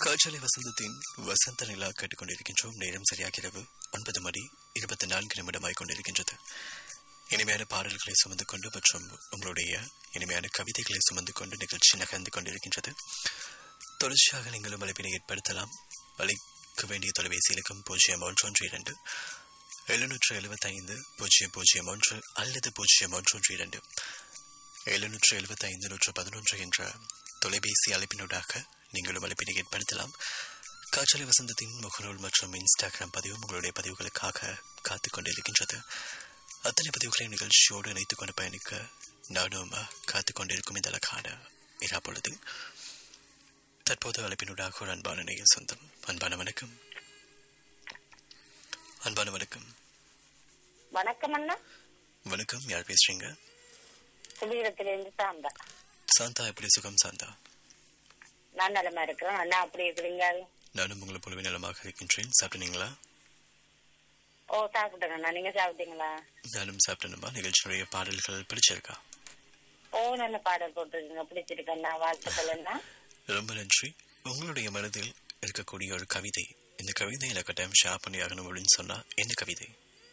காற்றலை வசந்தத்தின் வசந்த நிலா கேட்டுக்கொண்டிருக்கின்றோம் நேரம் சரியாக இரவு ஒன்பது மணி இருபத்தி நான்கு நிமிடமாய் கொண்டிருக்கின்றது இனிமையான பாடல்களை சுமந்து கொண்டு மற்றும் உங்களுடைய இனிமையான கவிதைகளை சுமந்து கொண்டு நிகழ்ச்சி நகர்ந்து கொண்டிருக்கின்றது தொடர்ச்சியாக நீங்களும் அழைப்பினை ஏற்படுத்தலாம் அழைக்க வேண்டிய தொலைபேசி இலக்கம் பூஜ்ஜியம் ஒன்று ஒன்று இரண்டு எழுநூற்று எழுபத்தைந்து பூஜ்ஜியம் பூஜ்ஜியம் ஒன்று அல்லது பூஜ்ஜியம் ஒன்று ஒன்று இரண்டு எழுநூற்று எழுபத்தைந்து நூற்று பதினொன்று என்ற தொலைபேசி அழைப்பினூடாக நீங்களும் அழைப்பினை ஏற்படுத்தலாம் காற்றலை வசந்தத்தின் முகநூல் மற்றும் இன்ஸ்டாகிராம் பதிவும் உங்களுடைய பதிவுகளுக்காக காத்துக் கொண்டிருக்கின்றது அத்தனை பதிவுகளை நிகழ்ச்சியோடு இணைத்துக் கொண்டு பயணிக்க நானும் காத்துக் கொண்டிருக்கும் இந்த அழகான இரா பொழுது தற்போது அழைப்பினூடாக ஒரு அன்பான நேய சொந்தம் அன்பான வணக்கம் அன்பான வணக்கம் வணக்கம் அண்ணா வணக்கம் யார் பேசுறீங்க சுபீரத்திலிருந்து சாந்தா சாந்தா எப்படி சுகம் சாந்தா நான் நலமா இருக்கிறேன் அண்ணா அப்படி இருக்கிறீங்க நானும் உங்களை போலவே நலமாக இருக்கின்றேன் சாப்பிட்டீங்களா ஓ சாப்பிட்டேன் அண்ணா நீங்க சாப்பிட்டீங்களா நானும் சாப்பிட்டேனுமா நிகழ்ச்சியுடைய பாடல்கள் பிடிச்சிருக்கா ஓ நல்ல பாடல் போட்டிருக்கீங்க பிடிச்சிருக்கு அண்ணா வாழ்த்துக்கள் அண்ணா ரொம்ப நன்றி உங்களுடைய மனதில் இருக்கக்கூடிய ஒரு கவிதை இந்த கவிதை எனக்கு கட்டாயம் ஷேர் பண்ணி ஆகணும் அப்படின்னு சொன்னா என்ன கவிதை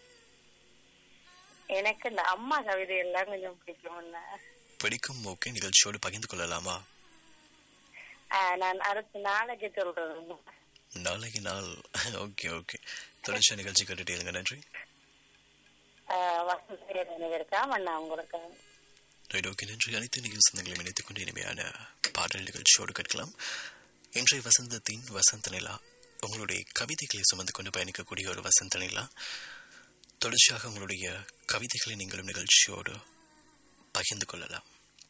எனக்கு இந்த அம்மா கவிதை எல்லாம் கொஞ்சம் பிடிக்கும் அண்ணா பிடிக்கும் ஓகே நிகழ்ச்சியோடு பகிர்ந்து கொள்ளலாமா ஆ, நான் அடுத்த நாளைக்கு சொல்றேன் அண்ணா. நாளைக்கு நாள் ஓகே ஓகே தொடர்ச்சி நிகழ்ச்சி கேட்டுட்டே இருங்க நன்றி ஆ, வசந்த நினைவிருக்கா அண்ணா உங்களுக்கு ரைட் ஓகே நன்றி அனைத்து நிகழ்ச்சி சொந்தங்களையும் இணைத்துக் கொண்டு இனிமையான பாடல் நிகழ்ச்சியோடு கேட்கலாம் இன்றைய வசந்தத்தின் வசந்த நிலா உங்களுடைய கவிதைகளை சுமந்து கொண்டு பயணிக்கக்கூடிய ஒரு வசந்த நிலா தொடர்ச்சியாக உங்களுடைய கவிதைகளை நீங்களும் நிகழ்ச்சியோடு பகிர்ந்து கொள்ளலாம்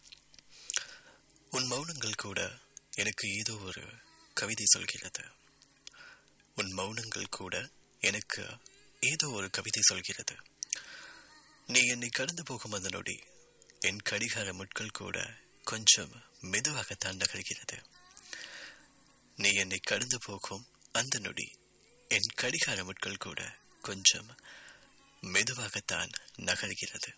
உன் மௌனங்கள் கூட எனக்கு ஏதோ ஒரு கவிதை சொல்கிறது உன் மௌனங்கள் கூட எனக்கு ஏதோ ஒரு கவிதை சொல்கிறது நீ என்னை கடந்து போகும் அந்த நொடி என் கடிகார முட்கள் கூட கொஞ்சம் மெதுவாகத்தான் நகர்கிறது நீ என்னை கடந்து போகும் அந்த நொடி என் கடிகார முட்கள் கூட கொஞ்சம் மெதுவாகத்தான் நகர்கிறது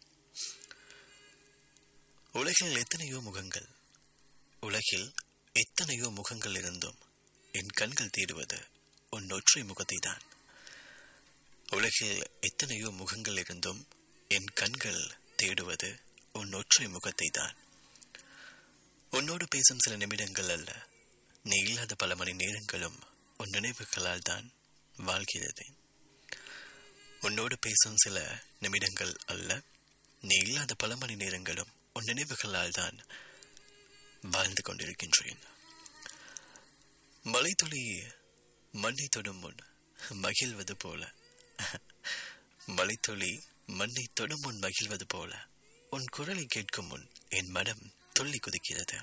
உலகில் எத்தனையோ முகங்கள் உலகில் எத்தனையோ முகங்கள் இருந்தும் என் கண்கள் தேடுவது உன் ஒற்றை முகத்தை தான் உலகில் எத்தனையோ முகங்கள் இருந்தும் என் கண்கள் தேடுவது உன் ஒற்றை முகத்தை தான் உன்னோடு பேசும் சில நிமிடங்கள் அல்ல நீ இல்லாத பல மணி நேரங்களும் உன் நினைவுகளால் தான் வாழ்கிறது உன்னோடு பேசும் சில நிமிடங்கள் அல்ல நீ இல்லாத பல மணி நேரங்களும் உன் நினைவுகளால் தான் வாழ்ந்து கொண்டிருக்கின்றேன் மலைத்துளி மண்ணை தொடும் முன் மகிழ்வது போல மலைத்துளி மண்ணை தொடும் முன் மகிழ்வது போல உன் குரலை கேட்கும் முன் என் மனம் துள்ளி குதிக்கிறது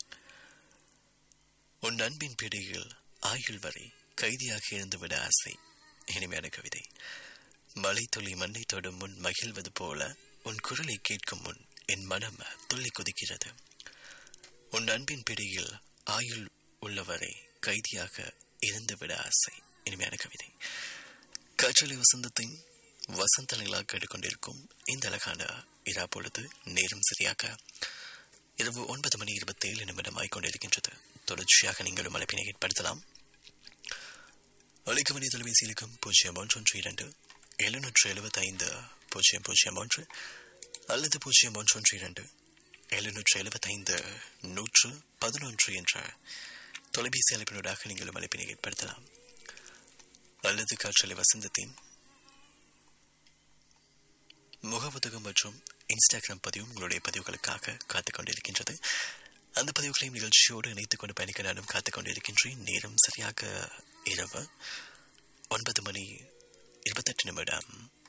உன் அன்பின் பிடியில் ஆயுள் வரை கைதியாக இருந்துவிட ஆசை இனிமையான கவிதை மலை துளி மண்ணை தொடும் முன் மகிழ்வது போல உன் குரலை கேட்கும் முன் என் மனம் துள்ளி குதிக்கிறது உன் அன்பின் பிடியில் ஆயுள் உள்ளவரை கைதியாக இருந்துவிட ஆசை இனிமையான கவிதை காற்றலை வசந்தத்தின் வசந்த நிலாக கேட்டுக்கொண்டிருக்கும் இந்த அழகான இரா பொழுது நேரம் சரியாக இரவு ஒன்பது மணி இருபத்தி ஏழு நிமிடமாய் கொண்டிருக்கின்றது தொடர்ச்சியாக நீங்களும் அழைப்பினை ஏற்படுத்தலாம் அழைக்க வேண்டிய தொலைபேசி இலக்கம் பூஜ்ஜியம் ஒன்று ஒன்று இரண்டு எழுநூற்று எழுபத்தி ஐந்து பூஜ்ஜியம் பூஜ்ஜியம் ஒன்று அல்லது பூஜ்ஜியம் ஒன்று ஒன்று இரண்டு எழுநூற்று எழுபத்தைந்து நூற்று பதினொன்று என்ற தொலைபேசி அழைப்பினூடாக நீங்களும் அழைப்பினை ஏற்படுத்தலாம் அல்லது காற்றலை வசந்தத்தின் முகப்புத்தகம் மற்றும் இன்ஸ்டாகிராம் பதிவும் உங்களுடைய பதிவுகளுக்காக காத்துக் கொண்டிருக்கின்றது அந்த பதிவுகளையும் நிகழ்ச்சியோடு இணைத்துக் கொண்டு பயணிக்க நானும் காத்துக் கொண்டிருக்கின்றேன் நேரம் சரியாக இரவு ஒன்பது மணி இருபத்தெட்டு நிமிடம்